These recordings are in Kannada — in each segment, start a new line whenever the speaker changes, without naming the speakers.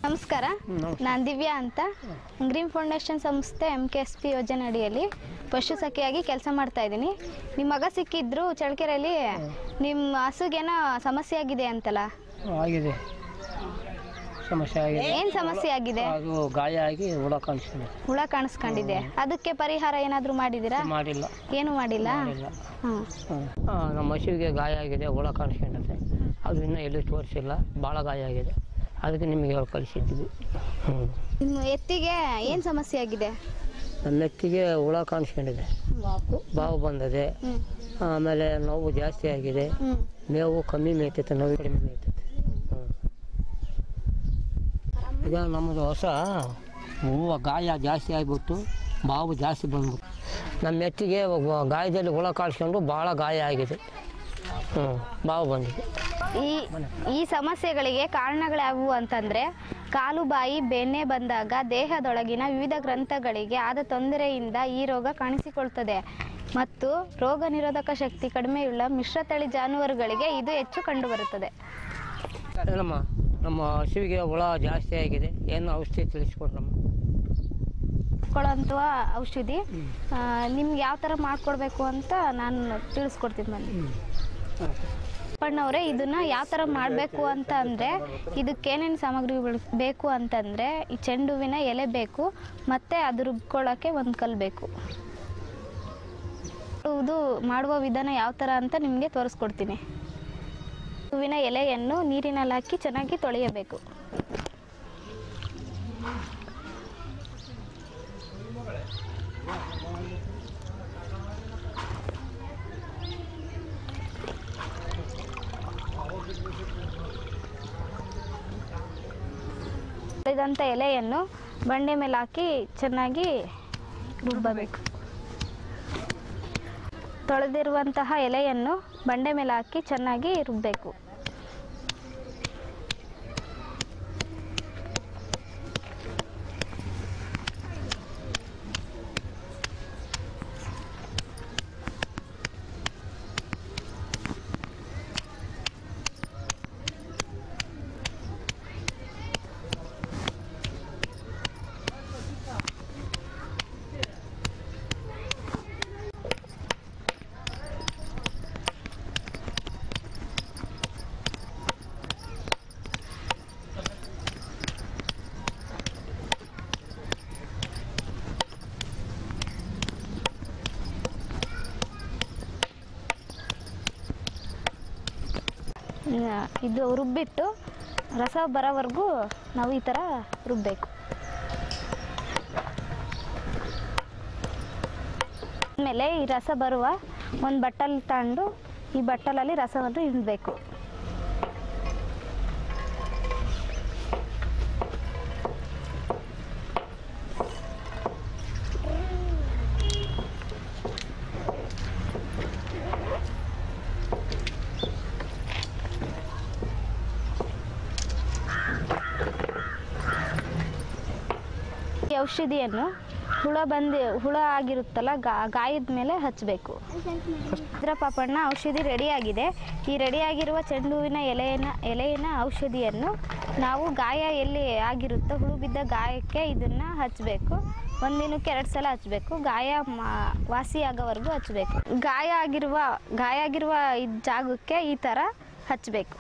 ನಮಸ್ಕಾರ ನಾನು ದಿವ್ಯಾ ಅಂತ ಗ್ರೀನ್ ಫೌಂಡೇಶನ್ ಸಂಸ್ಥೆ ಎಮ್ ಕೆ ಎಸ್ ಪಿ ಯೋಜನೆ ಅಡಿಯಲ್ಲಿ ಪಶು ಸಖಿಯಾಗಿ ಕೆಲಸ ಮಾಡ್ತಾ ಇದ್ದೀನಿ ನಿಮ್ಮ ಮಗ ಸಿಕ್ಕಿದ್ರು ಚಳ್ಳಕೆರೆಯಲ್ಲಿ ನಿಮ್ಮ ಹಸುಗೇನೋ ಸಮಸ್ಯೆ ಆಗಿದೆ ಅಂತಲ್ಲ
ಆಗಿದೆ ಸಮಸ್ಯೆ ಆಗಿದೆ
ಏನು ಸಮಸ್ಯೆ ಆಗಿದೆ
ಅದು ಗಾಯ ಆಗಿ ಹುಳ ಕಾಣಿಸ್ಕೊಂಡಿದೆ
ಹುಳ ಕಾಣಿಸ್ಕೊಂಡಿದೆ ಅದಕ್ಕೆ ಪರಿಹಾರ ಏನಾದರೂ ಮಾಡಿದ್ದೀರಾ
ಮಾಡಿಲ್ಲ
ಏನು ಮಾಡಿಲ್ಲ
ಮಾಡಿಲ್ಲ
ಹಾಂ
ಹ್ಮ್. ಆ, ನಮ್ಮ ಹಸುವಿಗೆ ಗಾಯ ಆಗಿದೆ ಹುಳ ಕಾಣಿಸ್ಕೊಂಡತೆ ಅದು ಇನ್ನೂ ಎಲ್ಲೂ ತೋರಿಸಿಲ್ಲ ಭಾಳ ಗಾಯ ಆಗಿದೆ ಅದಕ್ಕೆ ನಿಮಗೆ ಹೇಳಿ ಕಳಿಸಿದ್ವಿ ಹ್ಞೂ
ನಿಮ್ಮ ಎತ್ತಿಗೆ ಏನು ಸಮಸ್ಯೆ ಆಗಿದೆ
ನಮ್ಮ ಎತ್ತಿಗೆ ಹುಳ ಕಾಣಿಸ್ಕೊಂಡಿದೆ ಬಾವು ಬಂದಿದೆ
ಹ್ಞೂ
ಆಮೇಲೆ ನೋವು ಜಾಸ್ತಿ ಆಗಿದೆ
ಹ್ಞೂ
ಮೇವು ಕಮ್ಮಿ ಮೇಯ್ತೈತೆ ನೋವು ಕಡಿಮೆ ಮೇಯ್ತೈತೆ ಹ್ಞೂ ಈಗ ನಮ್ಮದು ಹೊಸ ಹೂವು ಗಾಯ ಜಾಸ್ತಿ ಆಗಿಬಿಟ್ಟು ಬಾವು ಜಾಸ್ತಿ ಬಂದ್ಬಿಟ್ಟು ನಮ್ಮ ಎತ್ತಿಗೆ ಒಬ್ಬ ಗಾಯದಲ್ಲಿ ಹುಳ ಕಾಡ್ಸ್ಕೊಂಡು ಭಾಳ ಗಾಯ ಆಗಿದೆ ಹ್ಞೂ ಬಾವು ಬಂದಿದೆ
ಈ ಈ ಸಮಸ್ಯೆಗಳಿಗೆ ಕಾರಣಗಳ್ಯಾವುವು ಅಂತಂದರೆ ಕಾಲು ಬಾಯಿ ಬೆಣ್ಣೆ ಬಂದಾಗ ದೇಹದೊಳಗಿನ ವಿವಿಧ ಗ್ರಂಥಗಳಿಗೆ ಆದ ತೊಂದರೆಯಿಂದ ಈ ರೋಗ ಕಾಣಿಸಿಕೊಳ್ತದೆ ಮತ್ತು ರೋಗ ನಿರೋಧಕ ಶಕ್ತಿ ಕಡಿಮೆಯುಳ್ಳ ಮಿಶ್ರತಳಿ ಜಾನುವಾರುಗಳಿಗೆ ಇದು ಹೆಚ್ಚು ಕಂಡುಬರುತ್ತದೆ
ನಮ್ಮ ನಮ್ಮ ಹಸುವಿಗೆ ಹುಳ ಜಾಸ್ತಿ ಆಗಿದೆ ಏನು ಔಷಧಿ ತಿಳಿಸ್ಕೊಡ್ರಮ್ಮ
ಕೊಡೋಂಥ ಔಷಧಿ ನಿಮ್ಗೆ ಯಾವ ಥರ ಮಾಡಿಕೊಡ್ಬೇಕು ಅಂತ ನಾನು ತಿಳಿಸ್ಕೊಡ್ತೀನಿ ಬನ್ನಿ ಅಪ್ಪಣ್ಣವ್ರೆ ಇದನ್ನ ಯಾವ ಥರ ಮಾಡಬೇಕು ಅಂತ ಅಂದರೆ ಇದಕ್ಕೇನೇನು ಸಾಮಗ್ರಿಗಳು ಬೇಕು ಅಂತಂದರೆ ಈ ಚೆಂಡು ಹೂವಿನ ಎಲೆ ಬೇಕು ಮತ್ತು ಅದು ರುಬ್ಕೊಳ್ಳೋಕ್ಕೆ ಒಂದು ಕಲ್ಲು ಬೇಕು ಇದು ಮಾಡುವ ವಿಧಾನ ಯಾವ ಥರ ಅಂತ ನಿಮಗೆ ತೋರಿಸ್ಕೊಡ್ತೀನಿ ಹೂವಿನ ಎಲೆಯನ್ನು ನೀರಿನಲ್ಲಿ ಹಾಕಿ ಚೆನ್ನಾಗಿ ತೊಳೆಯಬೇಕು ತೊಳೆದಂಥ ಎಲೆಯನ್ನು ಬಂಡೆ ಮೇಲೆ ಹಾಕಿ ಚೆನ್ನಾಗಿ ರುಬ್ಬಬೇಕು ತೊಳೆದಿರುವಂತಹ ಎಲೆಯನ್ನು ಬಂಡೆ ಮೇಲೆ ಹಾಕಿ ಚೆನ್ನಾಗಿ ರುಬ್ಬಬೇಕು ಇನ್ನ ಇದು ರುಬ್ಬಿಟ್ಟು ರಸ ಬರೋವರೆಗೂ ನಾವು ಈ ಥರ ರುಬ್ಬಬೇಕು ಆಮೇಲೆ ಈ ರಸ ಬರುವ ಒಂದು ಬಟ್ಟಲು ತಗೊಂಡು ಈ ಬಟ್ಟಲಲ್ಲಿ ರಸವನ್ನು ಹಿಂಡಬೇಕು ಈ ಔಷಧಿಯನ್ನು ಹುಳ ಬಂದು ಹುಳ ಆಗಿರುತ್ತಲ್ಲ ಗಾ ಗಾಯದ ಮೇಲೆ ಹಚ್ಚಬೇಕು ಇದ್ರ ಪಾಪಣ್ಣ ಔಷಧಿ ರೆಡಿಯಾಗಿದೆ ಈ ರೆಡಿಯಾಗಿರುವ ಚೆಂಡು ಹೂವಿನ ಎಲೆಯನ್ನ ಎಲೆಯಿನ ಔಷಧಿಯನ್ನು ನಾವು ಗಾಯ ಎಲ್ಲಿ ಆಗಿರುತ್ತೋ ಹುಳು ಬಿದ್ದ ಗಾಯಕ್ಕೆ ಇದನ್ನು ಹಚ್ಚಬೇಕು ಒಂದಿನಕ್ಕೆ ಎರಡು ಸಲ ಹಚ್ಚಬೇಕು ಗಾಯ ಮಾ ವಾಸಿಯಾಗೋವರೆಗೂ ಹಚ್ಚಬೇಕು ಗಾಯ ಆಗಿರುವ ಗಾಯ ಆಗಿರುವ ಇದ್ ಜಾಗಕ್ಕೆ ಈ ಥರ ಹಚ್ಚಬೇಕು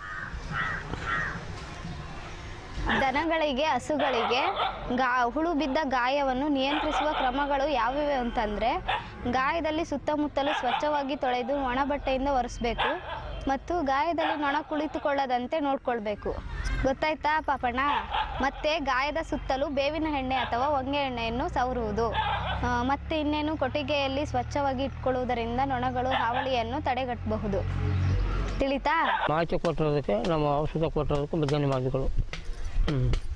ದನಗಳಿಗೆ ಹಸುಗಳಿಗೆ ಗಾ ಹುಳು ಬಿದ್ದ ಗಾಯವನ್ನು ನಿಯಂತ್ರಿಸುವ ಕ್ರಮಗಳು ಯಾವ್ಯಾವು ಅಂತಂದರೆ ಗಾಯದಲ್ಲಿ ಸುತ್ತಮುತ್ತಲು ಸ್ವಚ್ಛವಾಗಿ ತೊಳೆದು ಒಣ ಬಟ್ಟೆಯಿಂದ ಒರೆಸ್ಬೇಕು ಮತ್ತು ಗಾಯದಲ್ಲಿ ನೊಣ ಕುಳಿತುಕೊಳ್ಳದಂತೆ ನೋಡ್ಕೊಳ್ಬೇಕು ಗೊತ್ತಾಯ್ತಾ ಪಾಪಣ್ಣ ಮತ್ತೆ ಗಾಯದ ಸುತ್ತಲೂ ಬೇವಿನ ಎಣ್ಣೆ ಅಥವಾ ಹೊಂಗೆ ಎಣ್ಣೆಯನ್ನು ಸವರುವುದು ಆ, ಮತ್ತೆ ಇನ್ನೇನು ಕೊಟ್ಟಿಗೆಯಲ್ಲಿ ಸ್ವಚ್ಛವಾಗಿ ಇಟ್ಕೊಳ್ಳುವುದರಿಂದ ನೊಣಗಳು ಹಾವಳಿಯನ್ನು ತಡೆಗಟ್ಟಬಹುದು ತಿಳಿತಾ
ಮಾಹಿತಿ ಕೊಟ್ಟಿರೋದಕ್ಕೆ ನಮ್ಮ ಔಷಧ ಕೊಟ್ಟಿರೋದಕ್ಕೆ ಧನ್ಯವಾದಗಳು ಹ್ಞೂ